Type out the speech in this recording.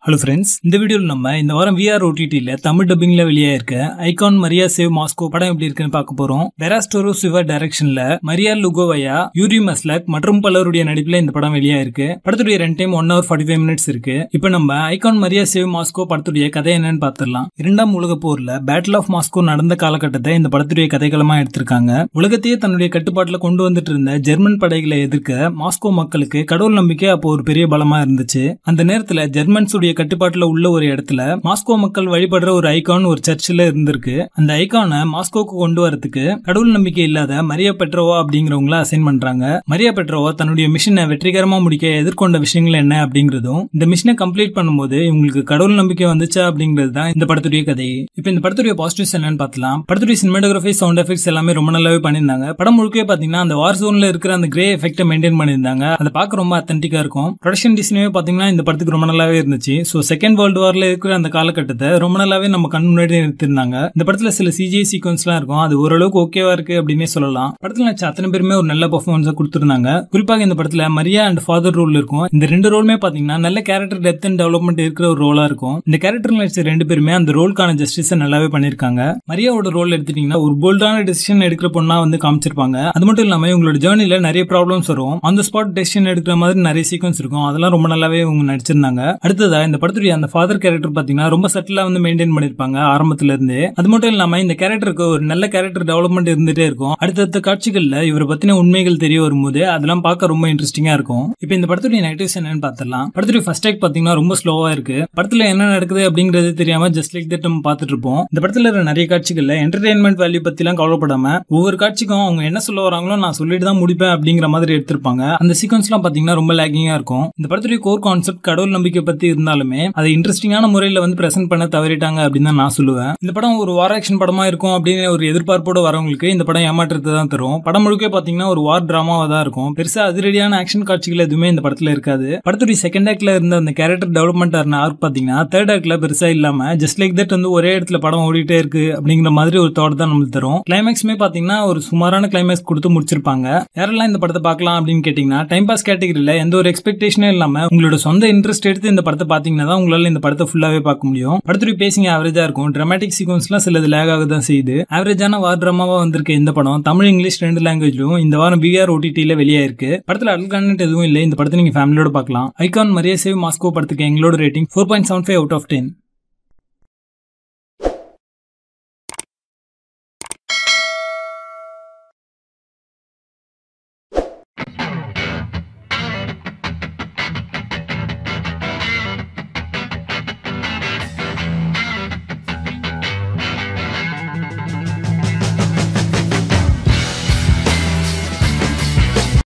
hello friends இந்த வீடியோவில் நம்ம இந்த வாரம் விஆர் ஓடிடியில் தமிழ் டப்பிங்ல வெளியாயிருக்க ஐகான் மரியா சேவ் மாஸ்கோ படம் எப்படி இருக்குன்னு பார்க்க போறோம் வெராஸ்டோரோ சிவர் டைரக்ஷன்ல மரியா லுகோவையா யூரி மஸ்லக் மற்றும் பலருடைய நடிப்புல இந்த படம் வெளியாயிருக்கு படத்துடைய ரெண்டு time one hour forty five minutes இருக்கு இப்போ நம்ம ஐகான் மரியா சேவ் மாஸ்கோ படத்துடைய கதை என்னன்னு பார்த்துடலாம் இரண்டாம் உலக போர்ல பேட்டில் ஆஃப் மாஸ்கோ நடந்த காலகட்டத்தை இந்த படத்துடைய கதைகளமா எடுத்திருக்காங்க உலகத்தையே தன்னுடைய கட்டுப்பாட்டுல கொண்டு வந்துட்டு இருந்த ஜெர்மன் படைகளை எதிர்க்க மாஸ்கோ மக்களுக்கு கடவுள் நம்பிக்கை அப்போ ஒரு பெரிய பலமா இருந்துச்சு அந்த நேரத்துல ஜெர்மன்ஸுடைய கட்டுப்பாட்டுல உள்ள ஒரு இடத்துல மாஸ்கோ மக்கள் வழிபடுற ஒரு ஐகான் ஒரு சர்ச்சில் இருந்திருக்கு அந்த ஐகானை மாஸ்கோக்கு கொண்டு வரதுக்கு கடவுள் நம்பிக்கை இல்லாத மரியா பெட்ரோவா அப்படிங்கிறவங்கள அசைன் பண்றாங்க மரியா பெட்ரோவா தன்னுடைய மிஷனை வெற்றிகரமா முடிக்க எதிர்கொண்ட விஷயங்கள் என்ன அப்படிங்கிறதும் இந்த மிஷனை கம்ப்ளீட் பண்ணும்போது இவங்களுக்கு கடவுள் நம்பிக்கை வந்துச்சா அப்படிங்கிறது தான் இந்த படத்துடைய கதை இப்போ இந்த படத்துடைய பாசிட்டிவ்ஸ் என்னன்னு பார்த்தலாம் படத்துடைய சினிமாட்டோகிராஃபி சவுண்ட் எஃபெக்ட்ஸ் எல்லாமே ரொம்ப நல்லாவே பண்ணியிருந்தாங்க படம் முழுக்கவே பாத்தீங்கன்னா அந்த வார் ஜோன்ல இருக்கிற அந்த கிரே எஃபெக்ட்டை மெயின்டைன் பண்ணியிருந்தாங்க அதை பார்க்க ரொம்ப அத்தன்டிக்கா இருக்கும் ப்ரொடக்ஷன் டிசைனே பாத்தீங்கன்னா இந்த படத்துக்கு ரொம்ப நல்லாவே இருந்துச்சு ஸோ செகண்ட் வேர்ல்டு வார்ல இருக்கிற அந்த காலகட்டத்தை ரொம்ப நல்லாவே நம்ம கண் முன்னாடி நிறுத்திருந்தாங்க இந்த படத்துல சில சிஜிஐ சீக்வன்ஸ்லாம் இருக்கும் அது ஓரளவுக்கு ஓகேவா இருக்கு அப்படின்னே சொல்லலாம் படத்துல நடிச்ச அத்தனை பேருமே ஒரு நல்ல பர்ஃபார்மன்ஸ் கொடுத்துருந்தாங்க குறிப்பாக இந்த படத்துல மரியா அண்ட் ஃபாதர் ரோல் இருக்கும் இந்த ரெண்டு ரோலுமே பாத்தீங்கன்னா நல்ல கேரக்டர் டெப்த் அண்ட் டெவலப்மெண்ட் இருக்கிற ஒரு ரோலா இருக்கும் இந்த கேரக்டர் நடிச்ச ரெண்டு பேருமே அந்த ரோலுக்கான ஜஸ்டிஸை நல்லாவே பண்ணிருக்காங்க மரியாவோட ரோல் எடுத்துட்டீங்கன்னா ஒரு போல்டான டெசிஷன் எடுக்கிற பொண்ணா வந்து காமிச்சிருப்பாங்க அது மட்டும் இல்லாம இவங்களோட ஜேர்னில நிறைய ப்ராப்ளம்ஸ் வரும் அந்த ஸ்பாட் டெசிஷன் எடுக்கிற மாதிரி நிறைய சீக்வன்ஸ் இருக்கும் அதெல்லாம் ரொம்ப நல்லாவே இவங்க நடிச்சிருந்தாங்க அடுத்ததா இந்த படத்துடைய அந்த ஃபாதர் கேரக்டர் பாத்தீங்கன்னா ரொம்ப சட்டிலா வந்து மெயின்டைன் பண்ணிருப்பாங்க ஆரம்பத்துல இருந்து அது மட்டும் இல்லாம இந்த கேரக்டருக்கு ஒரு நல்ல கேரக்டர் டெவலப்மெண்ட் இருந்துட்டே இருக்கும் அடுத்தடுத்த காட்சிகள்ல இவரை பத்தின உண்மைகள் தெரிய வரும்போது அதெல்லாம் பார்க்க ரொம்ப இன்ட்ரெஸ்டிங்கா இருக்கும் இப்போ இந்த படத்துடைய நெகட்டிவ்ஸ் என்னன்னு பார்த்தலாம் படத்துடைய ஃபர்ஸ்ட் டேக் பாத்தீங்கன்னா ரொம்ப ஸ்லோவா இருக்கு படத்துல என்ன நடக்குது அப்படிங்கிறது தெரியாம ஜஸ்ட் லைக் தட் நம்ம பார்த்துட்டு இருப்போம் இந்த படத்துல இருக்கிற நிறைய காட்சிகள்ல என்டர்டைன்மெண்ட் வேல்யூ பத்தி எல்லாம் கவலைப்படாம ஒவ்வொரு காட்சிக்கும் அவங்க என்ன சொல்ல வராங்களோ நான் சொல்லிட்டு தான் முடிப்பேன் அப்படிங்கிற மாதிரி எடுத்திருப்பாங்க அந்த சீக்வன்ஸ் எல்லாம் பாத்தீங்கன்னா ரொம்ப லேக்கிங்கா இருக்கும் இந்த படத்துடைய கோர் கான்செப்ட் கடவுள் நம்பிக்கை பத்தி இருந்தாலுமே அதை இன்ட்ரெஸ்டிங்கான முறையில வந்து பிரசென்ட் பண்ண தவறிட்டாங்க அப்படின்னு தான் நான் சொல்லுவேன் இந்த படம் ஒரு வார் ஆக்ஷன் படமா இருக்கும் அப்படின்னு ஒரு எதிர்பார்ப்போட வரவங்களுக்கு இந்த படம் ஏமாற்றத்தை தான் தரும் படம் முழுக்க பாத்தீங்கன்னா ஒரு வார் டிராமாவா தான் இருக்கும் பெருசா அதிரடியான ஆக்ஷன் காட்சிகள் எதுவுமே இந்த படத்துல இருக்காது படத்துடைய செகண்ட் ஆக்ட்ல இருந்த அந்த கேரக்டர் டெவலப்மெண்ட் ஆன ஆர்க் பாத்தீங்கன்னா தேர்ட் ஆக்ட்ல பெருசா இல்லாம ஜஸ்ட் லைக் தட் வந்து ஒரே இடத்துல படம் ஓடிட்டே இருக்கு அப்படிங்கிற மாதிரி ஒரு தாட் தான் நம்மளுக்கு தரும் கிளைமேக்ஸுமே பாத்தீங்கன்னா ஒரு சுமாரான கிளைமேக்ஸ் கொடுத்து முடிச்சிருப்பாங்க யாரெல்லாம் இந்த படத்தை பார்க்கலாம் அப்படின்னு கேட்டீங்கன்னா டைம் பாஸ் கேட்டகரியில எந்த ஒரு எக்ஸ்பெக்டேஷனும் இல்லாம உங்களோட சொந்த இன்ட்ரெஸ்ட் எடுத்து இந்த படத்தை பாத்தீங்கன்னா தான் உங்களால இந்த படத்தை ஃபுல்லாவே பார்க்க முடியும் படத்துடைய பேசிங் ஆவரேஜா இருக்கும் டிராமாட்டிக் சீக்வன்ஸ்லாம் சிலது லேக் ஆக தான் செய்யுது ஆவரேஜான வார் டிராமாவா வந்திருக்க இந்த படம் தமிழ் இங்கிலீஷ் ரெண்டு லாங்குவேஜ்லும் இந்த வாரம் பிஆர் ஓடிடியில வெளியாயிருக்கு படத்துல அடல் கண்டென்ட் எதுவும் இல்லை இந்த படத்தை நீங்க ஃபேமிலியோட பார்க்கலாம் ஐகான் மரியா சேவ் மாஸ்கோ படத்துக்கு எங்களோட rating four point seven five out of ten